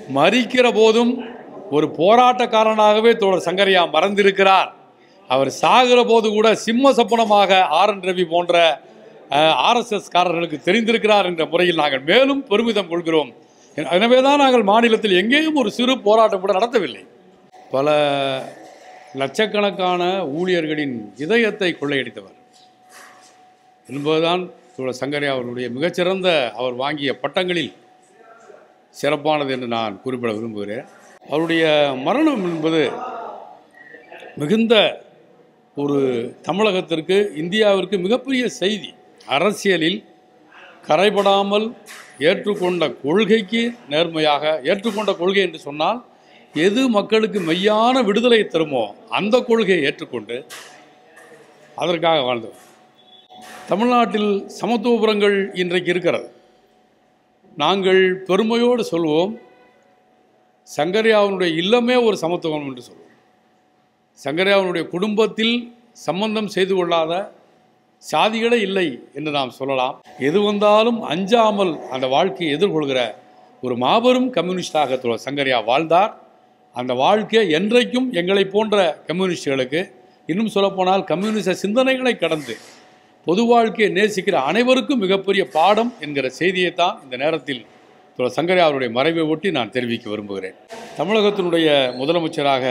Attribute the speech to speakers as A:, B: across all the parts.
A: மறிக்கிற போதும் ஒரு போராட்டக்காரனாகவே தோழர் சங்கரையா மறந்திருக்கிறார் அவர் சாகிற போது கூட சிம்ம சப்பனமாக ஆர் என் ரவி போன்ற ஆர்எஸ்எஸ் காரர்களுக்கு தெரிந்திருக்கிறார் என்ற முறையில் நாங்கள் மேலும் பெருமிதம் கொள்கிறோம் எனவே தான் நாங்கள் மாநிலத்தில் எங்கேயும் ஒரு சிறு போராட்டம் கூட நடத்தவில்லை பல லட்சக்கணக்கான ஊழியர்களின் இதயத்தை கொள்ளையடித்தவர் என்பதுதான் தோழர் சங்கரையா அவர்களுடைய மிகச்சிறந்த அவர் வாங்கிய பட்டங்களில் சிறப்பானது என்று நான் குறிப்பிட விரும்புகிறேன் அவருடைய மரணம் என்பது மிகுந்த ஒரு தமிழகத்திற்கு இந்தியாவிற்கு மிகப்பெரிய செய்தி அரசியலில் கரைபடாமல் ஏற்றுக்கொண்ட கொள்கைக்கு நேர்மையாக ஏற்றுக்கொண்ட கொள்கை என்று சொன்னால் எது மக்களுக்கு மெய்யான விடுதலை தருமோ அந்த கொள்கையை ஏற்றுக்கொண்டு அதற்காக வாழ்ந்தவர் தமிழ்நாட்டில் சமத்துவபுரங்கள் இன்றைக்கு இருக்கிறது நாங்கள் பெருமையோடு சொல்வோம் சங்கரையாவுடைய இல்லமே ஒரு சமத்துவம் என்று சொல்வோம் சங்கரையாவுடைய குடும்பத்தில் சம்பந்தம் செய்து கொள்ளாத சாதிகளே இல்லை என்று நாம் சொல்லலாம் எது வந்தாலும் அஞ்சாமல் அந்த வாழ்க்கையை எதிர்கொள்கிற ஒரு மாபெரும் கம்யூனிஸ்டாக தோழர் சங்கரையா வாழ்ந்தார் அந்த வாழ்க்கை என்றைக்கும் எங்களை போன்ற கம்யூனிஸ்டுகளுக்கு இன்னும் சொல்லப்போனால் கம்யூனிச சிந்தனைகளை கடந்து பொது வாழ்க்கையை நேசிக்கிற அனைவருக்கும் மிகப்பெரிய பாடம் என்கிற செய்தியை தான் இந்த நேரத்தில் தோழர் சங்கரையா அவருடைய மறைவை ஒட்டி நான் தெரிவிக்க விரும்புகிறேன் தமிழகத்தினுடைய முதலமைச்சராக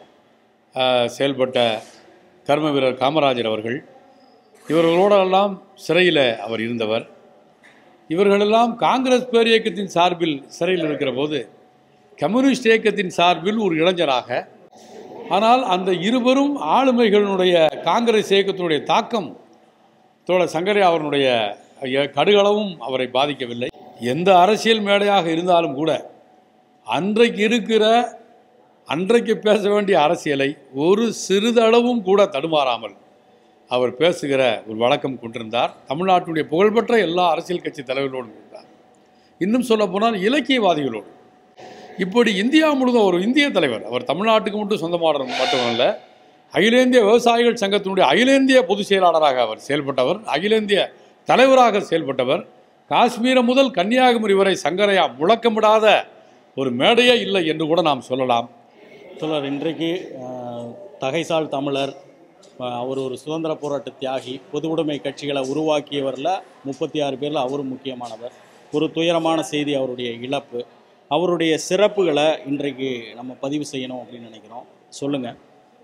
A: ஆஹ், செயல்பட்ட கர்ம வீரர் காமராஜர் அவர்கள் இவர்களோடெல்லாம் சிறையில் அவர் இருந்தவர் இவர்களெல்லாம் காங்கிரஸ் பேர் இயக்கத்தின் சார்பில் சிறையில் இருக்கிற போது கம்யூனிஸ்ட் இயக்கத்தின் சார்பில் ஒரு இளைஞராக ஆனால் அந்த இருவரும் ஆளுமைகளினுடைய காங்கிரஸ் இயக்கத்தினுடைய தாக்கம் தோழர் சங்கரையா அவருடைய அஹ், கடுகளவும் அவரை பாதிக்கவில்லை எந்த அரசியல் மேடையாக இருந்தாலும் கூட அன்றைக்கு இருக்கிற அன்றைக்கு பேச வேண்டிய அரசியலை ஒரு சிறிதளவும் கூட தடுமாறாமல் அவர் பேசுகிற ஒரு வழக்கம் கொண்டிருந்தார் தமிழ்நாட்டுடைய புகழ்பெற்ற எல்லா அரசியல் கட்சி தலைவர்களோடும் இருந்தார் இன்னும் சொல்ல போனால் இலக்கியவாதிகளோடு இப்படி இந்தியா முழுவதும் ஒரு இந்திய தலைவர் அவர் தமிழ்நாட்டுக்கு மட்டும் சொந்தமானவர் மட்டுமல்ல அகில இந்திய விவசாயிகள் சங்கத்தினுடைய அகில இந்திய பொதுச் செயலாளராக அவர் செயல்பட்டவர் அகில இந்திய தலைவராக செயல்பட்டவர் காஷ்மீரம் முதல் கன்னியாகுமரி வரை சங்கரையா முழக்கமிடாத ஒரு மேடையே இல்லை என்று கூட நாம் சொல்லலாம்
B: தோழர் இன்றைக்கு அஹ், தகைசால் தமிழர் அஹ், அவர் ஒரு சுதந்திர போராட்ட தியாகி பொது உடைமை கட்சிகளை உருவாக்கியவரில் முப்பத்தி ஆறு பேரில் அவரும் முக்கியமானவர் ஒரு துயரமான செய்தி அவருடைய இழப்பு அவருடைய சிறப்புகளை இன்றைக்கு நம்ம பதிவு செய்யணும் அப்படின்னு நினைக்கிறோம் சொல்லுங்கள்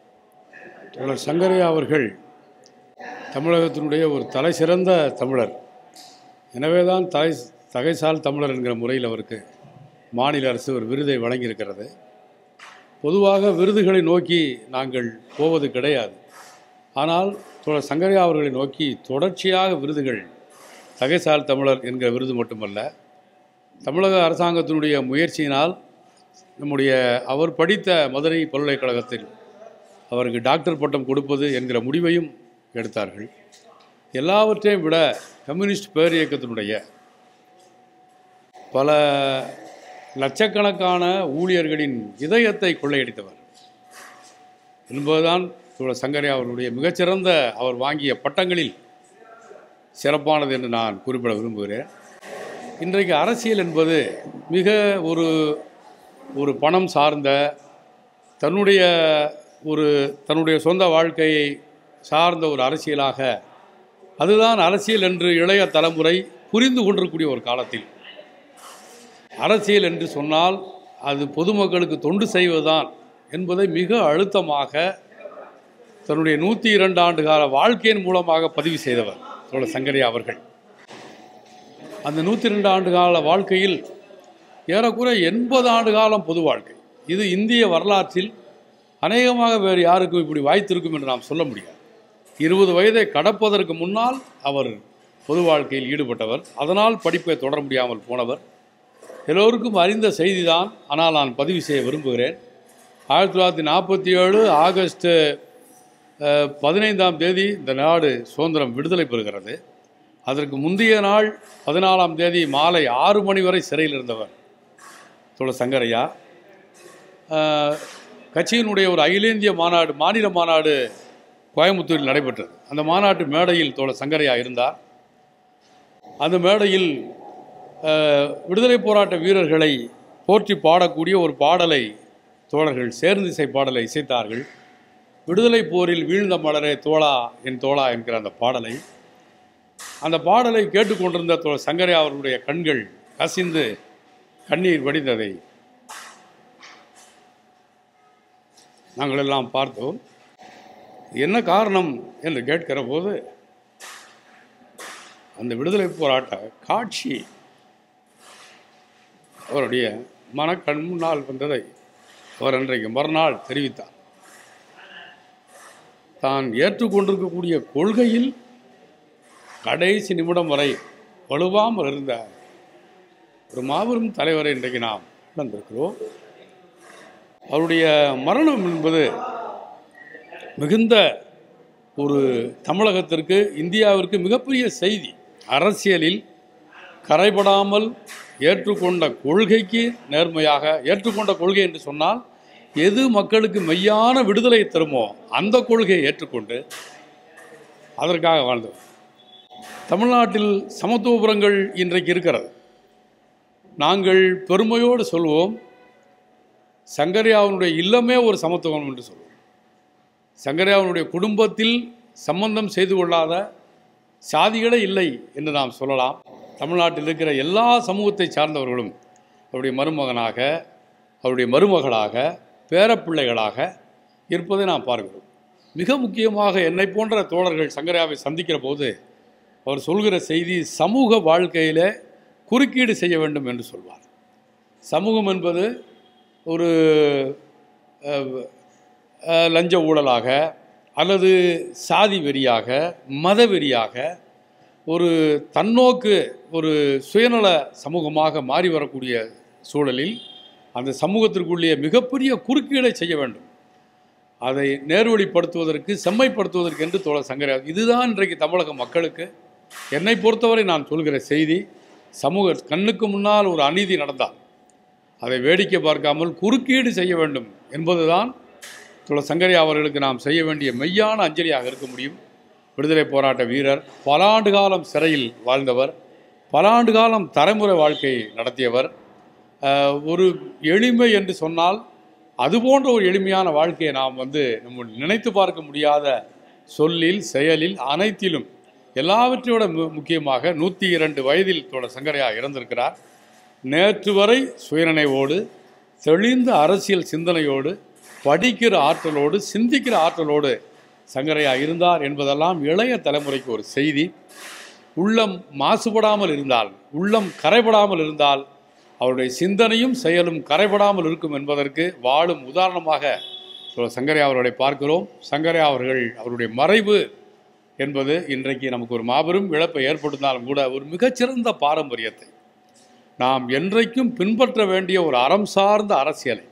A: தோழர் சங்கரையா அவர்கள் தமிழகத்தினுடைய ஒரு தலை சிறந்த தமிழர் எனவே தான் தலை தகைசால் தமிழர் என்கிற முறையில் அவருக்கு மாநில அரசு ஒரு விருதை வழங்கியிருக்கிறது பொதுவாக விருதுகளை நோக்கி நாங்கள் போவது கிடையாது ஆனால் தோழர் சங்கரையா அவர்களை நோக்கி தொடர்ச்சியாக விருதுகள் தகைசால் தமிழர் என்கிற விருது மட்டுமல்ல தமிழக அரசாங்கத்தினுடைய முயற்சியினால் நம்முடைய அவர் படித்த மதுரை பல்கலைக்கழகத்தில் அவருக்கு டாக்டர் பட்டம் கொடுப்பது என்கிற முடிவையும் எடுத்தார்கள் எல்லாவற்றையும் விட கம்யூனிஸ்ட் பேர் இயக்கத்தினுடைய பல லட்சக்கணக்கான ஊழியர்களின் இதயத்தை கொள்ளையடித்தவர் என்பதுதான் தோழர் சங்கரையா அவர்களுடைய மிகச்சிறந்த அவர் வாங்கிய பட்டங்களில் சிறப்பானது என்று நான் குறிப்பிட விரும்புகிறேன் இன்றைக்கு அரசியல் என்பது மிக ஒரு ஒரு பணம் சார்ந்த தன்னுடைய ஒரு தன்னுடைய சொந்த வாழ்க்கையை சார்ந்த ஒரு அரசியலாக அதுதான் அரசியல் என்று இளைய தலைமுறை புரிந்து கொண்டிருக்கக்கூடிய ஒரு காலத்தில் அரசியல் என்று சொன்னால் அது பொதுமக்களுக்கு தொண்டு செய்வதுதான் என்பதை மிக அழுத்தமாக தன்னுடைய நூற்றி இரண்டு ஆண்டு கால வாழ்க்கையின் மூலமாக பதிவு செய்தவர் தோழர் சங்கரையா அவர்கள் அந்த நூற்றி ரெண்டு ஆண்டு கால வாழ்க்கையில் ஏறக்குறைய எண்பது ஆண்டு காலம் பொது வாழ்க்கை இது இந்திய வரலாற்றில் அநேகமாக வேறு யாருக்கும் இப்படி வாய்த்திருக்கும் என்று நாம் சொல்ல முடியாது இருபது வயதை கடப்பதற்கு முன்னால் அவர் பொது வாழ்க்கையில் ஈடுபட்டவர் அதனால் படிப்பை தொடர முடியாமல் போனவர் எல்லோருக்கும் அறிந்த செய்திதான் ஆனால் நான் பதிவு செய்ய விரும்புகிறேன் ஆயிரத்தி தொள்ளாயிரத்தி நாற்பத்தி ஏழு ஆகஸ்ட் அஹ், பதினைந்தாம் தேதி இந்த நாடு சுதந்திரம் விடுதலை பெறுகிறது அதற்கு முந்தைய நாள் பதினாலாம் தேதி மாலை ஆறு மணி வரை சிறையில் இருந்தவர் தோழர் சங்கரையா அஹ், கட்சியினுடைய ஒரு அகில இந்திய மாநாடு மாநில மாநாடு கோயம்புத்தூரில் நடைபெற்றது அந்த மாநாட்டு மேடையில் தோழர் சங்கரையா இருந்தார் அந்த மேடையில் அஹ், விடுதலை போராட்ட வீரர்களை போற்றி பாடக்கூடிய ஒரு பாடலை தோழர்கள் சேர்ந்திசை பாடலை இசைத்தார்கள் விடுதலை போரில் வீழ்ந்த மலரே தோழா என் தோழா என்கிற அந்த பாடலை அந்த பாடலை கேட்டுக்கொண்டிருந்த தோ சங்கரே அவர்களுடைய கண்கள் கசிந்து கண்ணீர் வடிந்ததை நாங்கள் எல்லாம் பார்த்தோம் என்ன காரணம் என்று கேட்கிற போது அந்த விடுதலை போராட்ட காட்சி அவருடைய மனக்கண் முன்னால் வந்ததை அவர் அன்றைக்கு மறுநாள் தெரிவித்தார் தான் ஏற்றுக்கொண்டிருக்கக்கூடிய கொள்கையில் கடைசி நிமிடம் வரை வலுவாமல் இருந்த ஒரு மாபெரும் தலைவரை இன்றைக்கு நாம் இழந்திருக்கிறோம் அவருடைய மரணம் என்பது மிகுந்த ஒரு தமிழகத்திற்கு இந்தியாவிற்கு மிகப்பெரிய செய்தி அரசியலில் கரைபடாமல் ஏற்றுக்கொண்ட கொள்கைக்கு நேர்மையாக ஏற்றுக்கொண்ட கொள்கை என்று சொன்னால் எது மக்களுக்கு மெய்யான விடுதலை தருமோ அந்த கொள்கையை ஏற்றுக்கொண்டு அதற்காக வாழ்ந்தவர் தமிழ்நாட்டில் சமத்துவபுரங்கள் இன்றைக்கு இருக்கிறது நாங்கள் பெருமையோடு சொல்வோம் சங்கரையாவுடைய இல்லமே ஒரு சமத்துவம் என்று சொல்வோம் சங்கரையாவுடைய குடும்பத்தில் சம்பந்தம் செய்து கொள்ளாத சாதிகளே இல்லை என்று நாம் சொல்லலாம் தமிழ்நாட்டில் இருக்கிற எல்லா சமூகத்தை சார்ந்தவர்களும் அவருடைய மருமகனாக அவருடைய மருமகளாக பேரப்பிள்ளைகளாக இருப்பதை நாம் பார்க்கிறோம் மிக முக்கியமாக என்னை போன்ற தோழர்கள் சங்கரையாவை சந்திக்கிற போது அவர் சொல்கிற செய்தி சமூக வாழ்க்கையில் குறுக்கீடு செய்ய வேண்டும் என்று சொல்வார் சமூகம் என்பது ஒரு அஹ், அஹ், லஞ்ச ஊழலாக அல்லது சாதி வெறியாக மத வெறியாக ஒரு தன்னோக்கு ஒரு சுயநல சமூகமாக மாறி வரக்கூடிய சூழலில் அந்த சமூகத்திற்குள்ளே மிகப்பெரிய குறுக்கீடை செய்ய வேண்டும் அதை நேர்வழிப்படுத்துவதற்கு செம்மைப்படுத்துவதற்கு என்று தோழர் சங்கரா இதுதான் இன்றைக்கு தமிழக மக்களுக்கு என்னை பொறுத்தவரை நான் சொல்கிற செய்தி சமூக கண்ணுக்கு முன்னால் ஒரு அநீதி நடந்தால் அதை வேடிக்கை பார்க்காமல் குறுக்கீடு செய்ய வேண்டும் என்பதுதான் தோழர் சங்கரையா அவர்களுக்கு நாம் செய்ய வேண்டிய மெய்யான அஞ்சலியாக இருக்க முடியும் விடுதலை போராட்ட வீரர் பல ஆண்டு காலம் சிறையில் வாழ்ந்தவர் பல ஆண்டு காலம் தலைமுறை வாழ்க்கை நடத்தியவர் அஹ், ஒரு எளிமை என்று சொன்னால் அது போன்ற ஒரு எளிமையான வாழ்க்கையை நாம் வந்து நம்ம நினைத்து பார்க்க முடியாத சொல்லில் செயலில் அனைத்திலும் எல்லாவற்றையோட மு- முக்கியமாக நூற்றி இரண்டு வயதில் தோழர் சங்கரையா இறந்திருக்கிறார் நேற்று வரை சுயநினைவோடு தெளிந்த அரசியல் சிந்தனையோடு படிக்கிற ஆற்றலோடு சிந்திக்கிற ஆற்றலோடு சங்கரையா இருந்தார் என்பதெல்லாம் இளைய தலைமுறைக்கு ஒரு செய்தி உள்ளம் மாசுபடாமல் இருந்தால் உள்ளம் கரைபடாமல் இருந்தால் அவருடைய சிந்தனையும் செயலும் கரைபடாமல் இருக்கும் என்பதற்கு வாழும் உதாரணமாக தோழர் சங்கரையா அவர்களை பார்க்கிறோம் சங்கரையா அவர்கள் அவருடைய மறைவு என்பது இன்றைக்கு நமக்கு ஒரு மாபெரும் இழப்பை ஏற்படுத்தினாலும் கூட ஒரு மிகச்சிறந்த பாரம்பரியத்தை நாம் என்றைக்கும் பின்பற்ற வேண்டிய ஒரு அறம் சார்ந்த அரசியலை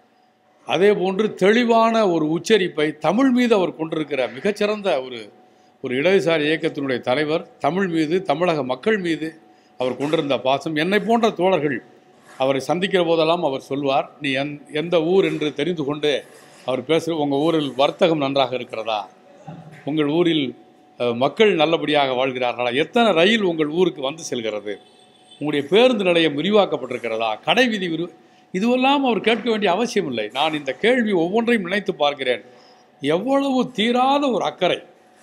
A: அதே போன்று தெளிவான ஒரு உச்சரிப்பை தமிழ் மீது அவர் கொண்டிருக்கிற மிகச்சிறந்த ஒரு ஒரு இடதுசாரி இயக்கத்தினுடைய தலைவர் தமிழ் மீது தமிழக மக்கள் மீது அவர் கொண்டிருந்த பாசம் என்னை போன்ற தோழர்கள் அவரை சந்திக்கிற போதெல்லாம் அவர் சொல்வார் நீ எந் எந்த ஊர் என்று தெரிந்து கொண்டு அவர் பேசுகிற உங்கள் ஊரில் வர்த்தகம் நன்றாக இருக்கிறதா உங்கள் ஊரில் அஹ், மக்கள் நல்லபடியாக வாழ்கிறார்களா எத்தனை ரயில் உங்கள் ஊருக்கு வந்து செல்கிறது உங்களுடைய பேருந்து நிலையம் விரிவாக்கப்பட்டிருக்கிறதா கடை விதி விரிவு இதுவெல்லாம் அவர் கேட்க வேண்டிய அவசியம் இல்லை நான் இந்த கேள்வி ஒவ்வொன்றையும் நினைத்து பார்க்கிறேன் எவ்வளவு தீராத ஒரு அக்கறை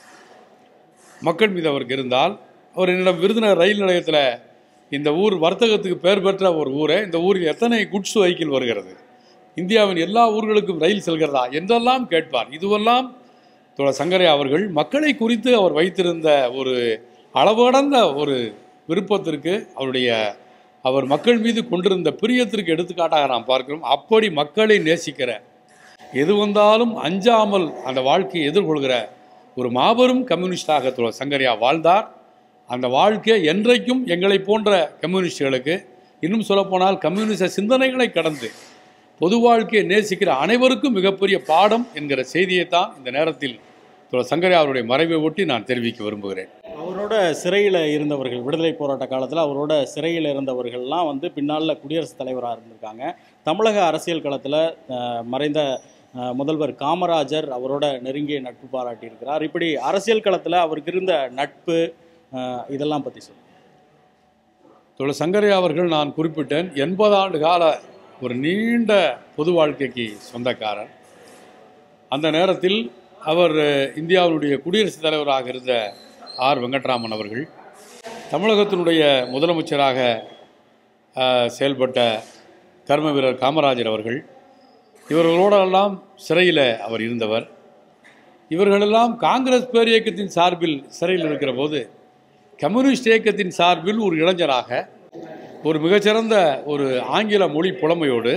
A: மக்கள் மீது அவருக்கு இருந்தால் அவர் என்னிடம் விருதுநகர் ரயில் நிலையத்தில் இந்த ஊர் வர்த்தகத்துக்கு பெயர் பெற்ற ஒரு ஊரே இந்த ஊரில் எத்தனை குட்ஸ் வெஹிக்கிள் வருகிறது இந்தியாவின் எல்லா ஊர்களுக்கும் ரயில் செல்கிறதா என்றெல்லாம் கேட்பார் இதுவெல்லாம் தோழர் சங்கரை அவர்கள் மக்களை குறித்து அவர் வைத்திருந்த ஒரு அளவடந்த ஒரு விருப்பத்திற்கு அவருடைய அவர் மக்கள் மீது கொண்டிருந்த பிரியத்திற்கு எடுத்துக்காட்டாக நாம் பார்க்கிறோம் அப்படி மக்களை நேசிக்கிற எது வந்தாலும் அஞ்சாமல் அந்த வாழ்க்கையை எதிர்கொள்கிற ஒரு மாபெரும் கம்யூனிஸ்டாக தோழர் சங்கரியா வாழ்ந்தார் அந்த வாழ்க்கை என்றைக்கும் எங்களை போன்ற கம்யூனிஸ்டுகளுக்கு இன்னும் சொல்லப்போனால் கம்யூனிச சிந்தனைகளை கடந்து பொது வாழ்க்கையை நேசிக்கிற அனைவருக்கும் மிகப்பெரிய பாடம் என்கிற செய்தியைத்தான் இந்த நேரத்தில் தோழர் சங்கரியா அவருடைய மறைவை ஒட்டி நான் தெரிவிக்க விரும்புகிறேன்
B: அவரோட சிறையில் இருந்தவர்கள் விடுதலை போராட்ட காலத்தில் அவரோட சிறையில் இருந்தவர்கள்லாம் வந்து பின்னால் குடியரசுத் தலைவராக இருந்திருக்காங்க தமிழக அரசியல் களத்தில் மறைந்த அஹ், முதல்வர் காமராஜர் அவரோட நெருங்கிய நட்பு பாராட்டியிருக்கிறார் இப்படி அரசியல் களத்தில் அவருக்கு இருந்த நட்பு அஹ், இதெல்லாம் பற்றி சொல்லுங்கள்
A: தோழர் சங்கரையா அவர்கள் நான் குறிப்பிட்டேன் எண்பது ஆண்டு கால ஒரு நீண்ட பொது வாழ்க்கைக்கு சொந்தக்காரர் அந்த நேரத்தில் அவர் அஹ், இந்தியாவினுடைய குடியரசுத் தலைவராக இருந்த ஆர் வெங்கட்ராமன் அவர்கள் தமிழகத்தினுடைய முதலமைச்சராக அஹ், செயல்பட்ட கர்ம வீரர் காமராஜர் அவர்கள் இவர்களோடெல்லாம் சிறையில் அவர் இருந்தவர் இவர்களெல்லாம் காங்கிரஸ் பேரியக்கத்தின் சார்பில் சிறையில் இருக்கிற போது கம்யூனிஸ்ட் இயக்கத்தின் சார்பில் ஒரு இளைஞராக ஒரு மிகச்சிறந்த ஒரு ஆங்கில மொழி புலமையோடு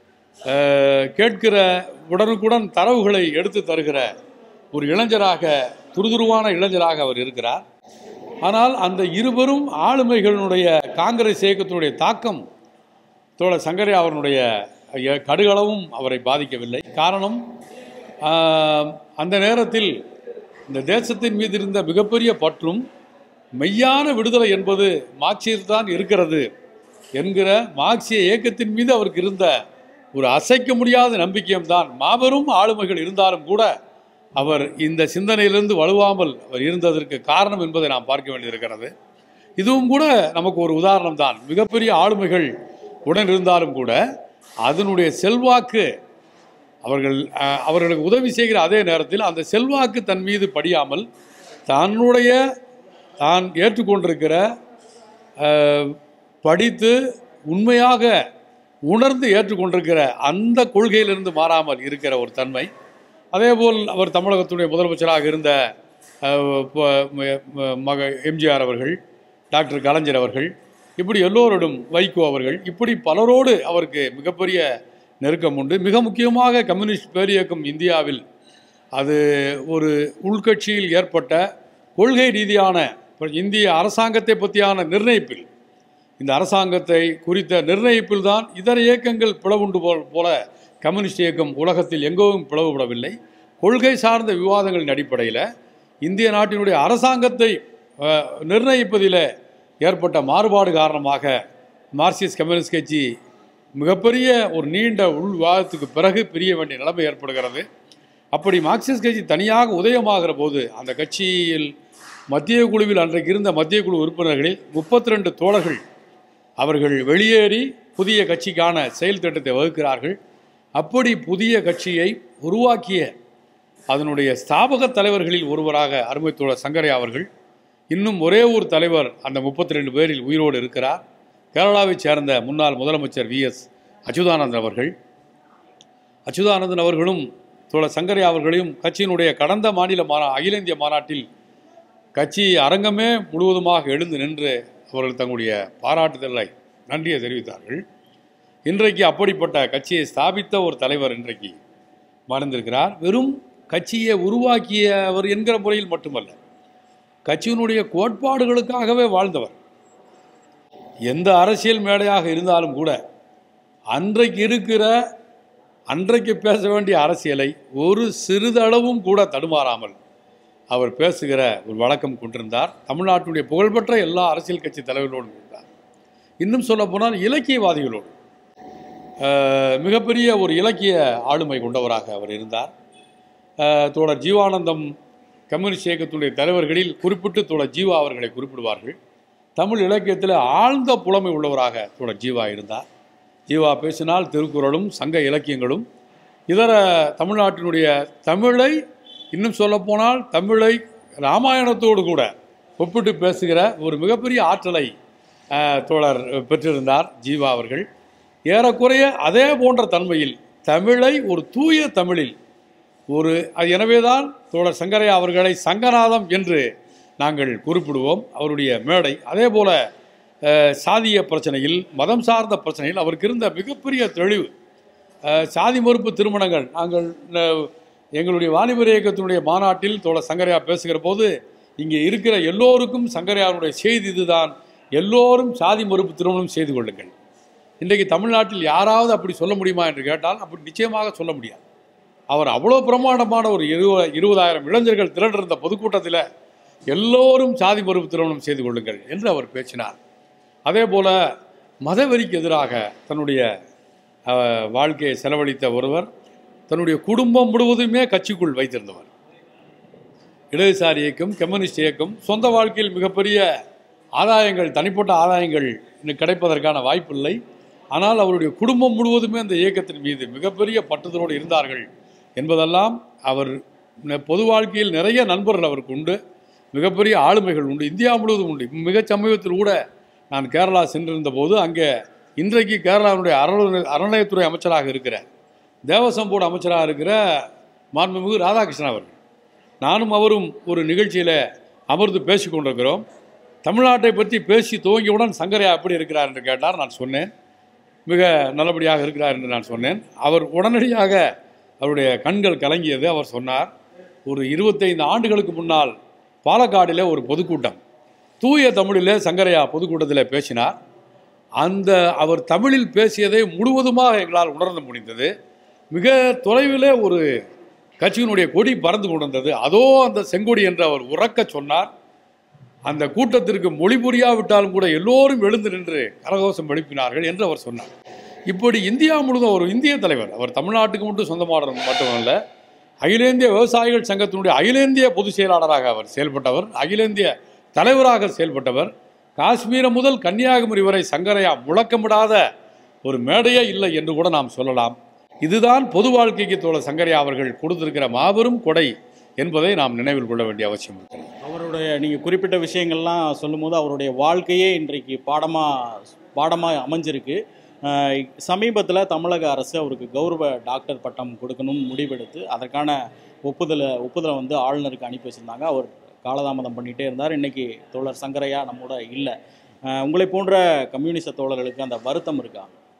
A: அஹ், கேட்கிற உடனுக்குடன் தரவுகளை எடுத்து தருகிற ஒரு இளைஞராக துருதுருவான இளைஞராக அவர் இருக்கிறார் ஆனால் அந்த இருவரும் ஆளுமைகளினுடைய காங்கிரஸ் இயக்கத்தினுடைய தாக்கம் தோழர் சங்கரையா அவருடைய அஹ், கடுகளவும் அவரை பாதிக்கவில்லை காரணம் ஆஹ், அந்த நேரத்தில் இந்த தேசத்தின் மீது இருந்த மிகப்பெரிய பற்றும் மெய்யான விடுதலை என்பது மார்க்சியத்தில் தான் இருக்கிறது என்கிற மார்க்சிய இயக்கத்தின் மீது அவருக்கு இருந்த ஒரு அசைக்க முடியாத நம்பிக்கையும் தான் மாபெரும் ஆளுமைகள் இருந்தாலும் கூட அவர் இந்த சிந்தனையிலிருந்து வலுவாமல் அவர் இருந்ததற்கு காரணம் என்பதை நாம் பார்க்க வேண்டியிருக்கிறது இதுவும் கூட நமக்கு ஒரு உதாரணம் தான் மிகப்பெரிய ஆளுமைகள் உடன் இருந்தாலும் கூட அதனுடைய செல்வாக்கு அவர்கள் அஹ், அவர்களுக்கு உதவி செய்கிற அதே நேரத்தில் அந்த செல்வாக்கு தன் மீது படியாமல் தன்னுடைய தான் ஏற்றுக்கொண்டிருக்கிற அஹ், படித்து உண்மையாக உணர்ந்து ஏற்றுக்கொண்டிருக்கிற அந்த கொள்கையிலிருந்து மாறாமல் இருக்கிற ஒரு தன்மை அதேபோல் அவர் தமிழகத்துடைய முதலமைச்சராக இருந்த அஹ், ப- ம- ம- மக எம்ஜிஆர் அவர்கள் டாக்டர் கலைஞர் அவர்கள் இப்படி எல்லோரோடும் வைகோ அவர்கள் இப்படி பலரோடு அவருக்கு மிகப்பெரிய நெருக்கம் உண்டு மிக முக்கியமாக கம்யூனிஸ்ட் பேரியக்கம் இந்தியாவில் அது ஒரு உள்கட்சியில் ஏற்பட்ட கொள்கை ரீதியான இப்ப இந்திய அரசாங்கத்தை பற்றியான நிர்ணயிப்பில் இந்த அரசாங்கத்தை குறித்த நிர்ணயிப்பில் தான் இதர இயக்கங்கள் பிளவுண்டு போல் போல கம்யூனிஸ்ட் இயக்கம் உலகத்தில் எங்கும் பிளவுபடவில்லை கொள்கை சார்ந்த விவாதங்களின் அடிப்படையில் இந்திய நாட்டினுடைய அரசாங்கத்தை அஹ், நிர்ணயிப்பதில் ஏற்பட்ட மாறுபாடு காரணமாக மார்க்சிஸ்ட் கம்யூனிஸ்ட் கட்சி மிகப்பெரிய ஒரு நீண்ட உள் விவாதத்துக்கு பிறகு பிரிய வேண்டிய நிலைமை ஏற்படுகிறது அப்படி மார்க்சிஸ்ட் கட்சி தனியாக உதயமாகிற போது அந்த கட்சியில் மத்திய குழுவில் அன்றைக்கு இருந்த மத்திய குழு உறுப்பினர்களில் முப்பத்தி ரெண்டு தோழர்கள் அவர்கள் வெளியேறி புதிய கட்சிக்கான செயல் திட்டத்தை வகுக்கிறார்கள் அப்படி புதிய கட்சியை உருவாக்கிய அதனுடைய ஸ்தாபக தலைவர்களில் ஒருவராக அருமை தோழர் சங்கரையா அவர்கள் இன்னும் ஒரே ஒரு தலைவர் அந்த முப்பத்தி ரெண்டு பேரில் உயிரோடு இருக்கிறார் கேரளாவைச் சேர்ந்த முன்னாள் முதலமைச்சர் வி எஸ் அச்சுதானந்தன் அவர்கள் அச்சுதானந்தன் அவர்களும் தோழர் சங்கரையா அவர்களையும் கட்சியினுடைய கடந்த மாநில மாநா அகில இந்திய மாநாட்டில் கட்சி அரங்கமே முழுவதுமாக எழுந்து நின்று அவர்கள் தங்களுடைய பாராட்டுதலை நன்றியை தெரிவித்தார்கள் இன்றைக்கு அப்படிப்பட்ட கட்சியை ஸ்தாபித்த ஒரு தலைவர் இன்றைக்கு மறந்திருக்கிறார் வெறும் கட்சியை உருவாக்கியவர் என்கிற முறையில் மட்டுமல்ல கட்சியினுடைய கோட்பாடுகளுக்காகவே வாழ்ந்தவர் எந்த அரசியல் மேடையாக இருந்தாலும் கூட அன்றைக்கு இருக்கிற அன்றைக்கு பேச வேண்டிய அரசியலை ஒரு சிறிதளவும் கூட தடுமாறாமல் அவர் பேசுகிற ஒரு வழக்கம் கொண்டிருந்தார் தமிழ்நாட்டுடைய புகழ்பெற்ற எல்லா அரசியல் கட்சி தலைவர்களோடும் இருந்தார் இன்னும் சொல்லப்போனால் இலக்கியவாதிகளோடு அஹ், மிகப்பெரிய ஒரு இலக்கிய ஆளுமை கொண்டவராக அவர் இருந்தார் அஹ், தோழர் ஜீவானந்தம் கம்யூனிஸ்ட் இயக்கத்துடைய தலைவர்களில் குறிப்பிட்டு தோழர் ஜீவா அவர்களை குறிப்பிடுவார்கள் தமிழ் இலக்கியத்தில் ஆழ்ந்த புலமை உள்ளவராக தோழர் ஜீவா இருந்தார் ஜீவா பேசினால் திருக்குறளும் சங்க இலக்கியங்களும் இதர தமிழ்நாட்டினுடைய தமிழை இன்னும் சொல்லப்போனால் தமிழை ராமாயணத்தோடு கூட ஒப்பிட்டு பேசுகிற ஒரு மிகப்பெரிய ஆற்றலை அஹ், தோழர் பெற்றிருந்தார் ஜீவா அவர்கள் ஏறக்குறைய அதே போன்ற தன்மையில் தமிழை ஒரு தூய தமிழில் ஒரு அது எனவேதான் தோழர் சங்கரையா அவர்களை சங்கநாதம் என்று நாங்கள் குறிப்பிடுவோம் அவருடைய மேடை அதே போல அஹ், சாதிய பிரச்சனையில் மதம் சார்ந்த பிரச்சனையில் அவருக்கு இருந்த மிகப்பெரிய தெளிவு அஹ், சாதி மறுப்பு திருமணங்கள் நாங்கள் அஹ், எங்களுடைய வாலிபர் இயக்கத்தினுடைய மாநாட்டில் தோழர் சங்கரையா பேசுகிற போது இங்கே இருக்கிற எல்லோருக்கும் சங்கரையாருடைய செய்தி இதுதான் எல்லோரும் சாதி மறுப்பு திருமணம் செய்து கொள்ளுங்கள் இன்றைக்கு தமிழ்நாட்டில் யாராவது அப்படி சொல்ல முடியுமா என்று கேட்டால் அப்படி நிச்சயமாக சொல்ல முடியாது அவர் அவ்வளோ பிரமாண்டமான ஒரு இருவ இருபதாயிரம் இளைஞர்கள் திரண்டிருந்த பொதுக்கூட்டத்தில் எல்லோரும் சாதி மறுப்பு திருமணம் செய்து கொள்ளுங்கள் என்று அவர் பேசினார் அதே போல மதவெறிக்கு எதிராக தன்னுடைய அஹ், வாழ்க்கையை செலவழித்த ஒருவர் தன்னுடைய குடும்பம் முழுவதுமே கட்சிக்குள் வைத்திருந்தவர் இடதுசாரி இயக்கம் கம்யூனிஸ்ட் இயக்கம் சொந்த வாழ்க்கையில் மிகப்பெரிய ஆதாயங்கள் தனிப்பட்ட ஆதாயங்கள் இன்னும் கிடைப்பதற்கான வாய்ப்பில்லை ஆனால் அவருடைய குடும்பம் முழுவதுமே அந்த இயக்கத்தின் மீது மிகப்பெரிய பற்றுதலோடு இருந்தார்கள் என்பதெல்லாம் அவர் ந- பொது வாழ்க்கையில் நிறைய நண்பர்கள் அவருக்கு உண்டு மிகப்பெரிய ஆளுமைகள் உண்டு இந்தியா முழுவதும் உண்டு மிகச் சமீபத்தில் கூட நான் கேரளா சென்றிருந்த போது அங்கே இன்றைக்கு கேரளாவுடைய அறநிலை அறநிலையத்துறை அமைச்சராக இருக்கிற தேவசம் போர்டு அமைச்சராக இருக்கிற மாண்புமிகு ராதாகிருஷ்ணன் அவர்கள் நானும் அவரும் ஒரு நிகழ்ச்சியில் அமர்ந்து பேசிக் கொண்டிருக்கிறோம் தமிழ்நாட்டை பற்றி பேசி துவங்கியவுடன் சங்கரையா எப்படி இருக்கிறார் என்று கேட்டார் நான் சொன்னேன் மிக நல்லபடியாக இருக்கிறார் என்று நான் சொன்னேன் அவர் உடனடியாக அவருடைய கண்கள் கலங்கியது அவர் சொன்னார் ஒரு இருபத்தைந்து ஆண்டுகளுக்கு முன்னால் பாலக்காடிலே ஒரு பொதுக்கூட்டம் தூய தமிழிலே சங்கரையா பொதுக்கூட்டத்தில் பேசினார் அந்த அவர் தமிழில் பேசியதை முழுவதுமாக எங்களால் உணர்ந்து முடிந்தது மிக தொலைவிலே ஒரு கட்சியினுடைய கொடி பறந்து கொண்டிருந்தது அதோ அந்த செங்கொடி என்று அவர் உறக்க சொன்னார் அந்த கூட்டத்திற்கு மொழி புரியாவிட்டாலும் கூட எல்லோரும் எழுந்து நின்று கரகோஷம் எழுப்பினார்கள் என்று அவர் சொன்னார் இப்படி இந்தியா முழுவதும் ஒரு இந்திய தலைவர் அவர் தமிழ்நாட்டுக்கு மட்டும் சொந்தமானவர் மட்டுமல்ல அகில இந்திய விவசாயிகள் சங்கத்தினுடைய அகில இந்திய பொதுச் செயலாளராக அவர் செயல்பட்டவர் அகில இந்திய தலைவராக செயல்பட்டவர் காஷ்மீரம் முதல் கன்னியாகுமரி வரை சங்கரையா முழக்கமிடாத ஒரு மேடையே இல்லை என்று கூட நாம் சொல்லலாம் இதுதான் பொது வாழ்க்கைக்கு தோழ சங்கரையா அவர்கள் கொடுத்திருக்கிற மாபெரும் கொடை என்பதை நாம் நினைவில் கொள்ள வேண்டிய அவசியம் இருக்கிறது
B: அவருடைய நீங்கள் குறிப்பிட்ட விஷயங்கள்லாம் சொல்லும்போது அவருடைய வாழ்க்கையே இன்றைக்கு பாடமாக பாடமாக அமைஞ்சிருக்கு சமீபத்தில் தமிழக அரசு அவருக்கு கௌரவ டாக்டர் பட்டம் கொடுக்கணும்னு முடிவெடுத்து அதற்கான ஒப்புதலை ஒப்புதலை வந்து ஆளுநருக்கு அனுப்பி வச்சுருந்தாங்க அவர் காலதாமதம் பண்ணிகிட்டே இருந்தார் இன்னைக்கு தோழர் சங்கரையா நம்மோட இல்லை உங்களை போன்ற கம்யூனிச தோழர்களுக்கு அந்த வருத்தம் இருக்கா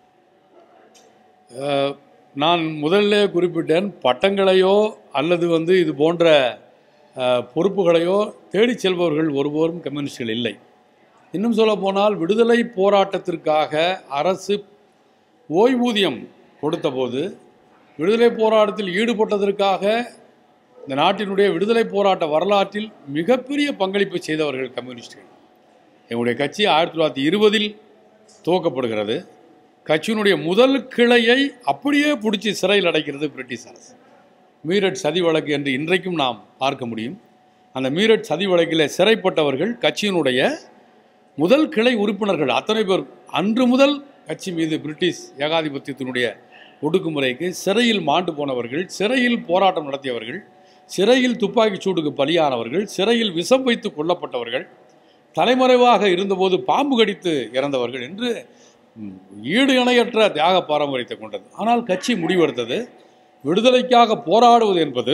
A: அஹ், நான் முதல்ல குறிப்பிட்டேன் பட்டங்களையோ அல்லது வந்து இது போன்ற அஹ், பொறுப்புகளையோ தேடிச் செல்பவர்கள் ஒருபோரும் கம்யூனிஸ்டுகள் இல்லை இன்னும் சொல்ல போனால் விடுதலை போராட்டத்திற்காக அரசு ஓய்வூதியம் கொடுத்தபோது விடுதலை போராட்டத்தில் ஈடுபட்டதற்காக இந்த நாட்டினுடைய விடுதலை போராட்ட வரலாற்றில் மிகப்பெரிய பங்களிப்பு செய்தவர்கள் கம்யூனிஸ்டுகள் எங்களுடைய கட்சி ஆயிரத்தி தொள்ளாயிரத்தி இருபதில் துவக்கப்படுகிறது கட்சியினுடைய முதல் கிளையை அப்படியே பிடிச்சி சிறையில் அடைக்கிறது பிரிட்டிஷ் அரசு மீரட் சதி வழக்கு என்று இன்றைக்கும் நாம் பார்க்க முடியும் அந்த மீரட் சதி வழக்கில் சிறைப்பட்டவர்கள் கட்சியினுடைய முதல் கிளை உறுப்பினர்கள் அத்தனை பேர் அன்று முதல் கட்சி மீது பிரிட்டிஷ் ஏகாதிபத்தியத்தினுடைய ஒடுக்குமுறைக்கு சிறையில் மாண்டு போனவர்கள் சிறையில் போராட்டம் நடத்தியவர்கள் சிறையில் துப்பாக்கிச் சூடுக்கு பலியானவர்கள் சிறையில் விஷம் வைத்து கொல்லப்பட்டவர்கள் தலைமறைவாக இருந்தபோது பாம்பு கடித்து இறந்தவர்கள் என்று ம், ஈடு இணையற்ற தியாக பாரம்பரியத்தை கொண்டது ஆனால் கட்சி முடிவெடுத்தது விடுதலைக்காக போராடுவது என்பது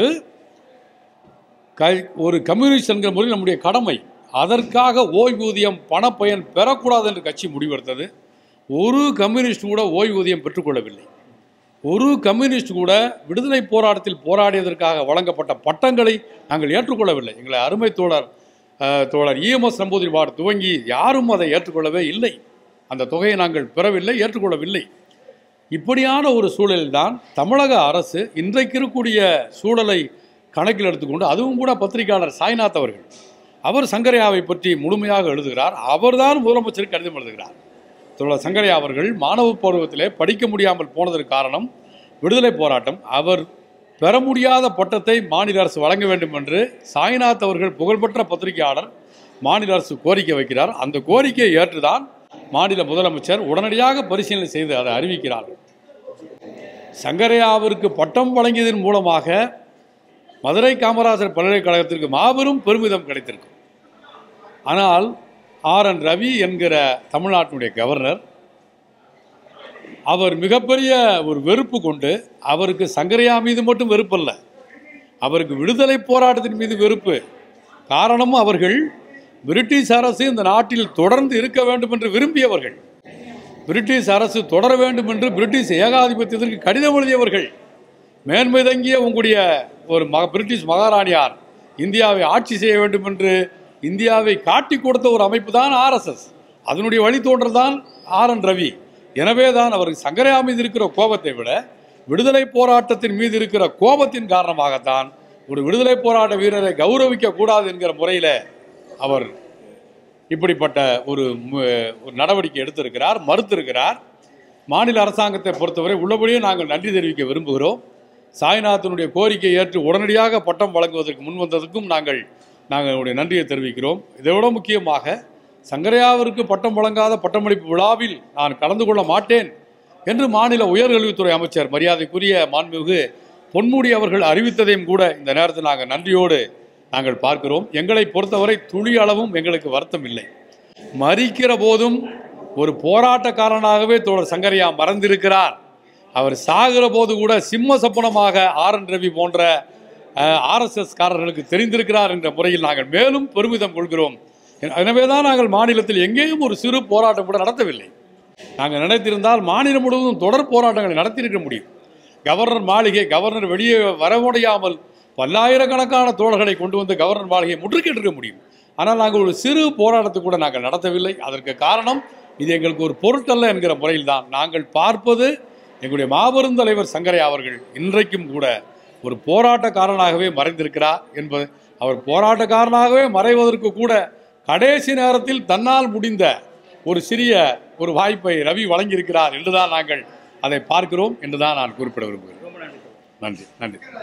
A: க ஒரு கம்யூனிஸ்ட் என்கிற முறையில் நம்முடைய கடமை அதற்காக ஓய்வூதியம் பணப்பயன் பெறக்கூடாது என்று கட்சி முடிவெடுத்தது ஒரு கம்யூனிஸ்ட் கூட ஓய்வூதியம் பெற்றுக்கொள்ளவில்லை ஒரு கம்யூனிஸ்ட் கூட விடுதலை போராட்டத்தில் போராடியதற்காக வழங்கப்பட்ட பட்டங்களை நாங்கள் ஏற்றுக்கொள்ளவில்லை எங்களை அருமை தோழர் அஹ், தோழர் இஎம்எஸ் நம்பூதிரிவார் துவங்கி யாரும் அதை ஏற்றுக்கொள்ளவே இல்லை அந்த தொகையை நாங்கள் பெறவில்லை ஏற்றுக்கொள்ளவில்லை இப்படியான ஒரு சூழலில்தான் தமிழக அரசு இன்றைக்கு இருக்கக்கூடிய சூழலை கணக்கில் எடுத்துக்கொண்டு அதுவும் கூட பத்திரிகையாளர் சாய்நாத் அவர்கள் அவர் சங்கரையாவை பற்றி முழுமையாக எழுதுகிறார் அவர்தான் முதலமைச்சருக்கு கடிதம் எழுதுகிறார் தோழர் சங்கரையா அவர்கள் மாணவ பருவத்திலே படிக்க முடியாமல் போனதற்கு காரணம் விடுதலை போராட்டம் அவர் பெற முடியாத பட்டத்தை மாநில அரசு வழங்க வேண்டும் என்று சாய்நாத் அவர்கள் புகழ்பெற்ற பத்திரிகையாளர் மாநில அரசு கோரிக்கை வைக்கிறார் அந்த கோரிக்கையை ஏற்றுதான் மாநில முதலமைச்சர் உடனடியாக பரிசீலனை செய்து அதை அறிவிக்கிறார்கள் சங்கரையாவிற்கு பட்டம் வழங்கியதன் மூலமாக மதுரை காமராஜர் பல்கலைக்கழகத்திற்கு மாபெரும் பெருமிதம் கிடைத்திருக்கும் ஆனால் ஆர் என் ரவி என்கிற தமிழ்நாட்டினுடைய கவர்னர் அவர் மிகப்பெரிய ஒரு வெறுப்பு கொண்டு அவருக்கு சங்கரையா மீது மட்டும் வெறுப்பல்ல அவருக்கு விடுதலை போராட்டத்தின் மீது வெறுப்பு காரணமும் அவர்கள் பிரிட்டிஷ் அரசு இந்த நாட்டில் தொடர்ந்து இருக்க வேண்டும் என்று விரும்பியவர்கள் பிரிட்டிஷ் அரசு தொடர வேண்டும் என்று பிரிட்டிஷ் ஏகாதிபத்தியத்திற்கு கடிதம் எழுதியவர்கள் மேன்மை தங்கிய உங்களுடைய ஒரு மக பிரிட்டிஷ் மகாராணியார் இந்தியாவை ஆட்சி செய்ய வேண்டும் என்று இந்தியாவை காட்டி கொடுத்த ஒரு அமைப்பு தான் ஆர்எஸ்எஸ் அதனுடைய வழித்தோன்றல் தான் ஆர் என் ரவி எனவே தான் அவருக்கு சங்கரையா மீது இருக்கிற கோபத்தை விட விடுதலை போராட்டத்தின் மீது இருக்கிற கோபத்தின் காரணமாகத்தான் ஒரு விடுதலை போராட்ட வீரரை கௌரவிக்க கூடாது என்கிற முறையில் அவர் இப்படிப்பட்ட ஒரு மு- ஒரு நடவடிக்கை எடுத்திருக்கிறார் மறுத்திருக்கிறார் மாநில அரசாங்கத்தை பொறுத்தவரை உள்ளபடியே நாங்கள் நன்றி தெரிவிக்க விரும்புகிறோம் சாய்நாதனுடைய கோரிக்கையை ஏற்று உடனடியாக பட்டம் வழங்குவதற்கு முன் வந்ததற்கும் நாங்கள் நாங்கள் எங்களுடைய நன்றியை தெரிவிக்கிறோம் இதை விட முக்கியமாக சங்கரையாவிற்கு பட்டம் வழங்காத பட்டமளிப்பு விழாவில் நான் கலந்து கொள்ள மாட்டேன் என்று மாநில உயர்கல்வித்துறை அமைச்சர் மரியாதைக்குரிய மாண்புமிகு பொன்முடி அவர்கள் அறிவித்ததையும் கூட இந்த நேரத்தில் நாங்கள் நன்றியோடு நாங்கள் பார்க்கிறோம் எங்களை பொறுத்தவரை துளி அளவும் எங்களுக்கு வருத்தம் இல்லை மறிக்கிற போதும் ஒரு போராட்டக்காரனாகவே தோழர் சங்கரையா மறந்திருக்கிறார் அவர் சாகிற போது கூட சிம்ம சப்பனமாக ஆர் என் ரவி போன்ற ஆர்எஸ்எஸ் காரர்களுக்கு தெரிந்திருக்கிறார் என்ற முறையில் நாங்கள் மேலும் பெருமிதம் கொள்கிறோம் எனவே தான் நாங்கள் மாநிலத்தில் எங்கேயும் ஒரு சிறு போராட்டம் கூட நடத்தவில்லை நாங்கள் நினைத்திருந்தால் மாநிலம் முழுவதும் தொடர் போராட்டங்களை நடத்தியிருக்க முடியும் கவர்னர் மாளிகை கவர்னர் வெளியே வர முடியாமல் பல்லாயிரக்கணக்கான தோழர்களை கொண்டு வந்து கவர்னர் மாளிகையை முற்றுகையிட்டிருக்க முடியும் ஆனால் நாங்கள் ஒரு சிறு போராட்டத்தை கூட நாங்கள் நடத்தவில்லை அதற்கு காரணம் இது எங்களுக்கு ஒரு பொருட்டல்ல என்கிற முறையில் தான் நாங்கள் பார்ப்பது எங்களுடைய மாபெரும் தலைவர் சங்கரையா அவர்கள் இன்றைக்கும் கூட ஒரு போராட்டக்காரனாகவே மறைந்திருக்கிறார் என்பது அவர் போராட்டக்காரனாகவே மறைவதற்கு கூட கடைசி நேரத்தில் தன்னால் முடிந்த ஒரு சிறிய ஒரு வாய்ப்பை ரவி வழங்கியிருக்கிறார் என்றுதான் நாங்கள் அதை பார்க்கிறோம் என்றுதான் நான் குறிப்பிட விரும்புகிறேன் நன்றி நன்றி